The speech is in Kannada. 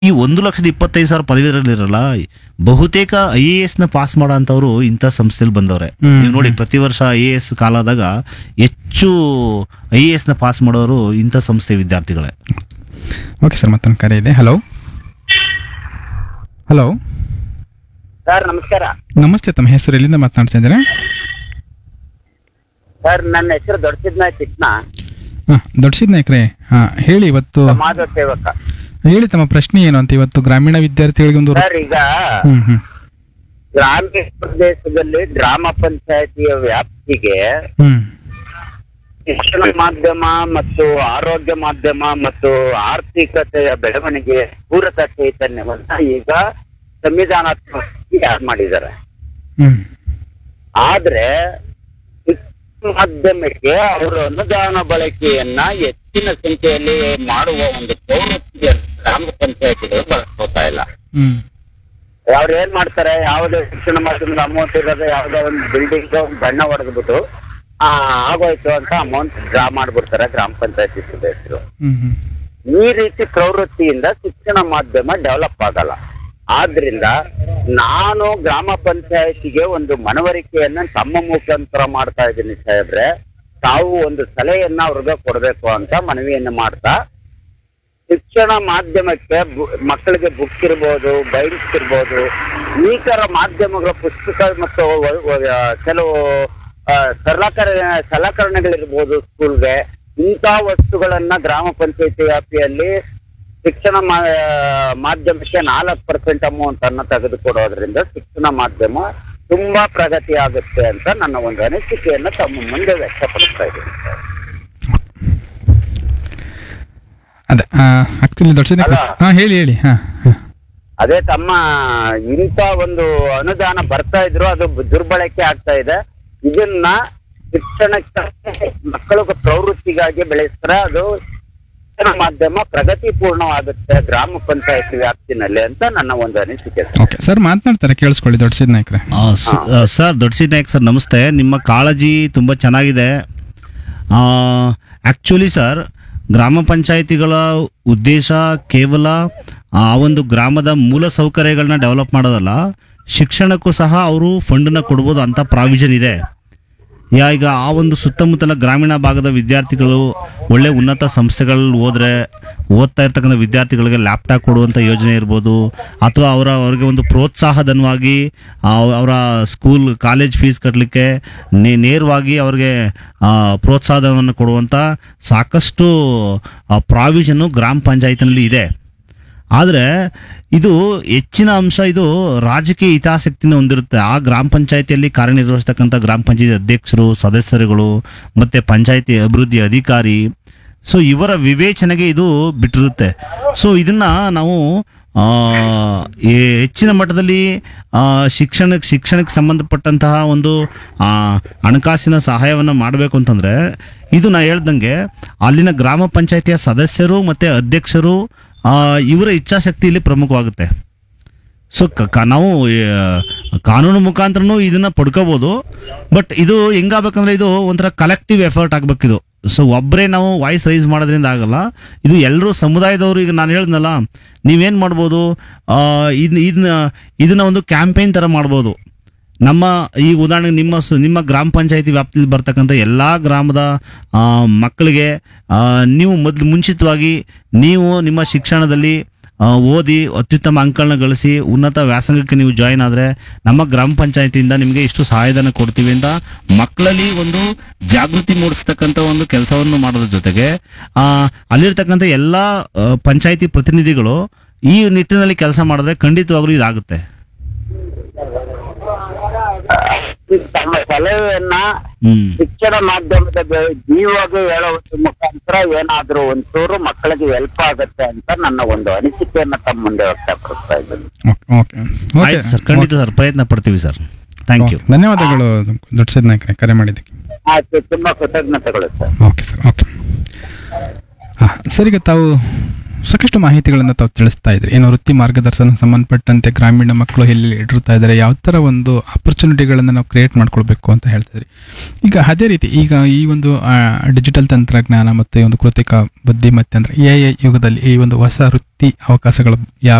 ಈ ಒಂದು ಲಕ್ಷದ ಇಪ್ಪತ್ತೈದು ಸಾವಿರ ಪದವೀಧರರಿರಲ್ಲ ಬಹುತೇಕ ಐ ಎ ಎಸ್ ನ ಪಾಸ್ ಮಾಡೋ ಅಂಥವ್ರು ಇಂಥ ಸಂಸ್ಥೆಯಲ್ಲಿ ಬಂದವ್ರೆ ಹ್ಮ್. ನೀವು ನೋಡಿ ಪ್ರತಿ ವರ್ಷ ಐ ಎ ಎಸ್ ಕಾಲಾದಾಗ ಹೆಚ್ಚು ಐ ಎ ಎಸ್ ನ ಪಾಸ್ ಮಾಡೋರು ಇಂಥ ಸಂಸ್ಥೆ ವಿದ್ಯಾರ್ಥಿಗಳೇ ಓಕೆ ಸರ್ ಮತ್ತೊಂದು ಕರೆ ಇದೆ ಹಲೋ ಹಲೋ ಸರ್ ನಮಸ್ಕಾರ ನಮಸ್ತೆ ತಮ್ಮ ಹೆಸರು ಎಲ್ಲಿಂದ ಮಾತನಾಡ್ತಾ ಇದ್ದೀರಾ ಸರ್ ನನ್ನ ಹೆಸರು ದೊಡ್ಡಸಿದ್ನ ಚಿಟ್ನ ಹಾಂ ದೊಡ್ಡಸಿದ್ ನಾಯ್ಕ್ರೆ ಹಾಂ ಹೇಳಿ ಇವತ್ತು ಸಮಾಜ ಸೇವಕ ಹೇಳಿ ತಮ್ಮ ಪ್ರಶ್ನೆ ಏನು ಅಂತ ಇವತ್ತು ಗ್ರಾಮೀಣ ವಿದ್ಯಾರ್ಥಿಗಳಿಗೆ ಒಂದು ಸರ್ ಈಗ ಹ್ಮ್ ಹ್ಮ್ ಗ್ರಾಮೀಣ ಪ್ರದೇಶದಲ್ಲಿ ಗ್ರಾಮ ಪಂಚಾಯತಿಯ ವ್ಯಾಪ್ತಿಗೆ ಹ್ಮ್ ಶಿಕ್ಷಣ ಮಾಧ್ಯಮ ಮತ್ತು ಆರೋಗ್ಯ ಮಾಧ್ಯಮ ಮತ್ತು ಆರ್ಥಿಕತೆಯ ಬೆಳವಣಿಗೆ ಪೂರಕ ಚೈತನ್ಯವನ್ನ ಈಗ ಸಂವಿಧಾನಾತ್ಮಕವಾಗಿ ಯಾರು ಮಾಡಿದ್ದಾರೆ ಹ್ಮ್ ಆದ್ರೆ ಶಿಕ್ಷಣ ಮಾಧ್ಯಮಕ್ಕೆ ಅವರ ಅನುದಾನ ಬಳಕೆಯನ್ನ ಹೆಚ್ಚಿನ ಸಂಖ್ಯೆಯಲ್ಲಿ ಮಾಡುವ ಒಂದು ಪ್ರವೃತ್ತಿಯನ್ನು ಗ್ರಾಮ ಪಂಚಾಯತಿಗಳು ಬಳಸ್ಕೋತಾ ಇಲ್ಲ ಹ್ಮ್ ಅವ್ರು ಏನ್ ಮಾಡ್ತಾರೆ ಯಾವುದೇ ಶಿಕ್ಷಣ ಮಾಧ್ಯಮದ ಅಮೌಂಟ್ ಇರೋದು ಯಾವುದೋ ಒಂದು ಬಿಲ್ಡಿಂಗ್ ಬಣ್ಣ ಹೊಡೆದ್ಬಿಟ್ಟು ಆ ಆಗೋಯ್ತು ಅಂತ ಅಮೌಂಟ್ ಡ್ರಾ ಮಾಡ್ಬಿಡ್ತಾರೆ ಗ್ರಾಮ ಪಂಚಾಯತಿ ಸದಸ್ಯರು ಹ್ಮ್ ಹ್ಮ್ ಈ ರೀತಿ ಪ್ರವೃತ್ತಿಯಿಂದ ಶಿಕ್ಷಣ ಮಾಧ್ಯಮ ಡೆವಲಪ್ ಆಗಲ್ಲ ಆದ್ರಿಂದ ನಾನು ಗ್ರಾಮ ಪಂಚಾಯತಿಗೆ ಒಂದು ಮನವರಿಕೆಯನ್ನ ತಮ್ಮ ಮುಖಾಂತರ ಮಾಡ್ತಾ ಇದ್ದೀನಿ ಸಾಹೇಬ್ರೆ ತಾವು ಒಂದು ಸಲಹೆಯನ್ನ ಅವ್ರಿಗೆ ಕೊಡ್ಬೇಕು ಅಂತ ಮನವಿಯನ್ನ ಮಾಡ್ತಾ ಶಿಕ್ಷಣ ಮಾಧ್ಯಮಕ್ಕೆ ಬು- ಮಕ್ಕಳಿಗೆ ಬುಕ್ ಇರ್ಬೋದು ಬೈಂಡ್ಸ್ ಇರ್ಬೋದು ಈ ತರ ಮಾಧ್ಯಮಗಳ ಪುಸ್ತಕ ಮತ್ತು ವ- ವ- ಕೆಲವು ಆ, ಸಲಕರಣೆ ಸಲಕರಣೆಗಳಿರ್ಬೋದು ಸ್ಕೂಲ್ಗೆ ಇಂಥ ವಸ್ತುಗಳನ್ನ ಗ್ರಾಮ ಪಂಚಾಯತಿ ವ್ಯಾಪ್ತಿಯಲ್ಲಿ ಶಿಕ್ಷಣ ಮಾ- ಮಾಧ್ಯಮಕ್ಕೆ ನಾಲ್ಕು ಪರ್ಸೆಂಟ್ ಅಮೌಂಟ್ ಅನ್ನ ತೆಗೆದುಕೊಡೋದ್ರಿಂದ ಶಿಕ್ಷಣ ಮಾಧ್ಯಮ ತುಂಬಾ ಪ್ರಗತಿ ಆಗುತ್ತೆ ಅಂತ ನನ್ನ ಒಂದು ಅನಿಸಿಕೆಯನ್ನ ತಮ್ಮ ಮುಂದೆ ವ್ಯಕ್ತಪಡಿಸ್ತಾ ಇದ್ದೀನಿ ಸರ್. ಅದೇ ಆಕ್ಚುಲಿ ದೊಡ್ಡಸಿದ್ ಅಲ್ಲ. ಹಾಂ ಹೇಳಿ ಹೇಳಿ ಹಾಂ ಹಾಂ ಅದೇ ತಮ್ಮ ಇಂಥ ಒಂದು ಅನುದಾನ ಬರ್ತಾ ಇದ್ರು ಅದು ದುರ್ಬಳಕೆ ಆಗ್ತಾ ಇದೆ ಇದನ್ನ ಶಿಕ್ಷಣಕ್ಕೆ ಮಕ್ಕಳ ಪ್ರವೃತ್ತಿಗಾಗಿ ಬೆಳೆಸಿದ್ರೆ ಅದು ಶಿಕ್ಷಣ ಮಾಧ್ಯಮ ಪ್ರಗತಿಪೂರ್ಣವಾಗುತ್ತೆ ಗ್ರಾಮ ಪಂಚಾಯತಿ ವ್ಯಾಪ್ತಿನಲ್ಲಿ ಅಂತ ನನ್ನ ಒಂದು ಅನಿಸಿಕೆ ಸರ್. ಓಕೆ ಸರ್ ಮಾತನಾಡ್ತಾರೆ ಕೇಳಿಸ್ಕೊಳ್ಳಿ ದೊಡ್ಡಸಿದ್ ನಾಯ್ಕ್ರೆ ಆ, ಸ- ಆ, ಸರ್ ದೊಡ್ಡ ನಾಯಕ್ ಸರ್ ನಮಸ್ತೆ ನಿಮ್ಮ ಕಾಳಜಿ ತುಂಬ ಚೆನ್ನಾಗಿದೆ ಆ್ಯಕ್ಚುಲಿ ಸರ್ ಗ್ರಾಮ ಪಂಚಾಯಿತಿಗಳ ಉದ್ದೇಶ ಕೇವಲ ಆ ಒಂದು ಗ್ರಾಮದ ಮೂಲ ಸೌಕರ್ಯಗಳನ್ನ ಡೆವಲಪ್ ಮಾಡೋದಲ್ಲ ಶಿಕ್ಷಣಕ್ಕೂ ಸಹ ಅವರು ಫಂಡನ್ನ ಕೊಡ್ಬೋದು ಅಂತ ಪ್ರಾವಿಷನ್ ಇದೆ ಯಾ ಈಗ ಆ ಒಂದು ಸುತ್ತಮುತ್ತಲ ಗ್ರಾಮೀಣ ಭಾಗದ ವಿದ್ಯಾರ್ಥಿಗಳು ಒಳ್ಳೆ ಉನ್ನತ ಸಂಸ್ಥೆಗಳಲ್ಲಿ ಹೋದ್ರೆ ಓದ್ತಾ ಇರ್ತಕ್ಕಂಥ ವಿದ್ಯಾರ್ಥಿಗಳಿಗೆ ಲ್ಯಾಪ್ಟಾಪ್ ಕೊಡುವಂಥ ಯೋಜನೆ ಇರ್ಬೋದು ಅಥವಾ ಅವರ ಅವರಿಗೆ ಒಂದು ಪ್ರೋತ್ಸಾಹಧನವಾಗಿ ಆ, ಅವರ ಸ್ಕೂಲ್ ಕಾಲೇಜ್ ಫೀಸ್ ಕಟ್ಟಲಿಕ್ಕೆ ನೇ ನೇರವಾಗಿ ಅವ್ರಿಗೆ ಆ, ಪ್ರೋತ್ಸಾಹಧನವನ್ನು ಕೊಡುವಂಥ ಸಾಕಷ್ಟು ಪ್ರಾವಿಷನ್ನು ಗ್ರಾಮ ಪಂಚಾಯತಿನಲ್ಲಿ ಇದೆ ಆದರೆ ಇದು ಹೆಚ್ಚಿನ ಅಂಶ ಇದು ರಾಜಕೀಯ ಹಿತಾಸಕ್ತಿನ ಹೊಂದಿರುತ್ತೆ ಆ ಗ್ರಾಮ ಪಂಚಾಯತಿಯಲ್ಲಿ ಕಾರ್ಯನಿರ್ವಹಿಸ್ತಕ್ಕಂಥ ಗ್ರಾಮ ಪಂಚಾಯತಿ ಅಧ್ಯಕ್ಷರು ಸದಸ್ಯರುಗಳು ಮತ್ತು ಪಂಚಾಯತಿ ಅಭಿವೃದ್ಧಿ ಅಧಿಕಾರಿ ಸೊ ಇವರ ವಿವೇಚನೆಗೆ ಇದು ಬಿಟ್ಟಿರುತ್ತೆ ಸೊ ಇದನ್ನು ನಾವು ಆ, ಈ ಹೆಚ್ಚಿನ ಮಟ್ಟದಲ್ಲಿ ಆ, ಶಿಕ್ಷಣಕ್ಕೆ ಶಿಕ್ಷಣಕ್ಕೆ ಸಂಬಂಧಪಟ್ಟಂತಹ ಒಂದು ಆ, ಹಣಕಾಸಿನ ಸಹಾಯವನ್ನು ಮಾಡಬೇಕು ಅಂತಂದರೆ ಇದು ನಾ ಹೇಳ್ದಂಗೆ ಅಲ್ಲಿನ ಗ್ರಾಮ ಪಂಚಾಯತಿಯ ಸದಸ್ಯರು ಮತ್ತು ಅಧ್ಯಕ್ಷರು ಆ, ಇವರ ಇಚ್ಛಾಶಕ್ತಿ ಇಲ್ಲಿ ಪ್ರಮುಖವಾಗುತ್ತೆ ಸೊ ಕ ಕ- ನಾವು ಆ, ಕಾನೂನು ಮುಖಾಂತರನೂ ಇದನ್ನ ಪಡ್ಕೋಬೋದು ಬಟ್ ಇದು ಹೆಂಗಾಗಬೇಕಂದ್ರೆ ಇದು ಒಂಥರ ಕಲೆಕ್ಟಿವ್ ಎಫರ್ಟ್ ಆಗ್ಬೇಕಿದು ಸೊ ಒಬ್ಬರೇ ನಾವು ವಾಯ್ಸ್ ರೈಸ್ ಮಾಡೋದ್ರಿಂದ ಆಗಲ್ಲ ಇದು ಎಲ್ಲರೂ ಸಮುದಾಯದವರು ಈಗ ನಾನು ಹೇಳಿದ್ನಲ್ಲ ನೀವೇನು ಮಾಡ್ಬೋದು ಆ, ಇದನ್ನ ಇದನ್ನ ಇದನ್ನ ಒಂದು ಕ್ಯಾಂಪೇನ್ ಥರ ಮಾಡ್ಬೋದು ನಮ್ಮ ಈ ಉದಾಹರಣೆಗೆ ನಿಮ್ಮ ಸು- ನಿಮ್ಮ ಗ್ರಾಮ ಪಂಚಾಯತಿ ವ್ಯಾಪ್ತಿಯಲ್ಲಿ ಬರ್ತಕ್ಕಂಥ ಎಲ್ಲ ಗ್ರಾಮದ ಆ, ಮಕ್ಕಳಿಗೆ ಆ, ನೀವು ಮೊದಲು ಮುಂಚಿತವಾಗಿ ನೀವು ನಿಮ್ಮ ಶಿಕ್ಷಣದಲ್ಲಿ ಆ, ಓದಿ ಅತ್ಯುತ್ತಮ ಅಂಕಗಳನ್ನ ಗಳಿಸಿ ಉನ್ನತ ವ್ಯಾಸಂಗಕ್ಕೆ ನೀವು ಜಾಯಿನ್ ಆದರೆ ನಮ್ಮ ಗ್ರಾಮ ಪಂಚಾಯತಿಯಿಂದ ನಿಮಗೆ ಇಷ್ಟು ಸಹಾಯಧನ ಕೊಡ್ತೀವಿ ಅಂತ ಮಕ್ಕಳಲ್ಲಿ ಒಂದು ಜಾಗೃತಿ ಮೂಡಿಸ್ತಕ್ಕಂಥ ಒಂದು ಕೆಲಸವನ್ನು ಮಾಡೋದ್ರ ಜೊತೆಗೆ ಆ, ಅಲ್ಲಿರ್ತಕ್ಕಂಥ ಎಲ್ಲ ಆ, ಪಂಚಾಯತಿ ಪ್ರತಿನಿಧಿಗಳು ಈ ನಿಟ್ಟಿನಲ್ಲಿ ಕೆಲಸ ಮಾಡಿದ್ರೆ ಖಂಡಿತವಾಗ್ಲೂ ಇದಾಗುತ್ತೆ ತಮ್ಮ ಸಲಹೆಯನ್ನ ಹ್ಮ್ ಶಿಕ್ಷಣ ಮಾಧ್ಯಮದ ಬೆ- ಜೀವಗೆ ಹೇಳೋದ್ರ ಮುಖಾಂತರ ಏನಾದ್ರೂ ಒಂಚೂರು ಮಕ್ಕಳಿಗೆ ಹೆಲ್ಪ್ ಆಗುತ್ತೆ ಅಂತ ನನ್ನ ಒಂದು ಅನಿಸಿಕೆಯನ್ನ ತಮ್ಮ ಮುಂದೆ ವ್ಯಕ್ತಪಡಿಸ್ತಾ ಇದ್ದೀನಿ ಓಕೆ ಓಕೆ ಆಯ್ತು ಸರ್ ಖಂಡಿತ ಸರ್ ಪ್ರಯತ್ನ ಪಡ್ತೀವಿ ಸರ್ ಥ್ಯಾಂಕ್ ಯು ಧನ್ಯವಾದಗಳು ದೊಡ್ಡಸಿದ್ ನಾಯ್ಕ್ರೆ ಕರೆ ಮಾಡಿದ್ದಕ್ಕೆ ಆಯ್ತು ತುಂಬಾ ಕೃತಜ್ಞತೆಗಳು ಸರ್ ಓಕೆ ಸರ್ ಓಕೆ ಹಾಂ ಸರ್ ಈಗ ತಾವು ಸಾಕಷ್ಟು ಮಾಹಿತಿಗಳನ್ನು ತಾವು ತಿಳಿಸ್ತಾ ಇದ್ರಿ ಏನೋ ವೃತ್ತಿ ಮಾರ್ಗದರ್ಶನ ಸಂಬಂಧಪಟ್ಟಂತೆ ಗ್ರಾಮೀಣ ಮಕ್ಕಳು ಎಲ್ಲಿ ಇಟ್ಟಿರ್ತಾ ಇದ್ದಾರೆ ಯಾವ ಥರ ಒಂದು ಆಪರ್ಚುನಿಟಿಗಳನ್ನು ನಾವು ಕ್ರಿಯೇಟ್ ಮಾಡ್ಕೊಳ್ಬೇಕು ಅಂತ ಹೇಳ್ತಿದ್ರಿ ಈಗ ಅದೇ ರೀತಿ ಈಗ ಈ ಒಂದು ಡಿಜಿಟಲ್ ತಂತ್ರಜ್ಞಾನ ಮತ್ತು ಈ ಒಂದು ಕೃತಿಕ ಬುದ್ಧಿಮತ್ತೆ ಅಂದರೆ ಎ ಐ ಯುಗದಲ್ಲಿ ಈ ಒಂದು ಹೊಸ ವೃತ್ತಿ ಅವಕಾಶಗಳು ಯಾವ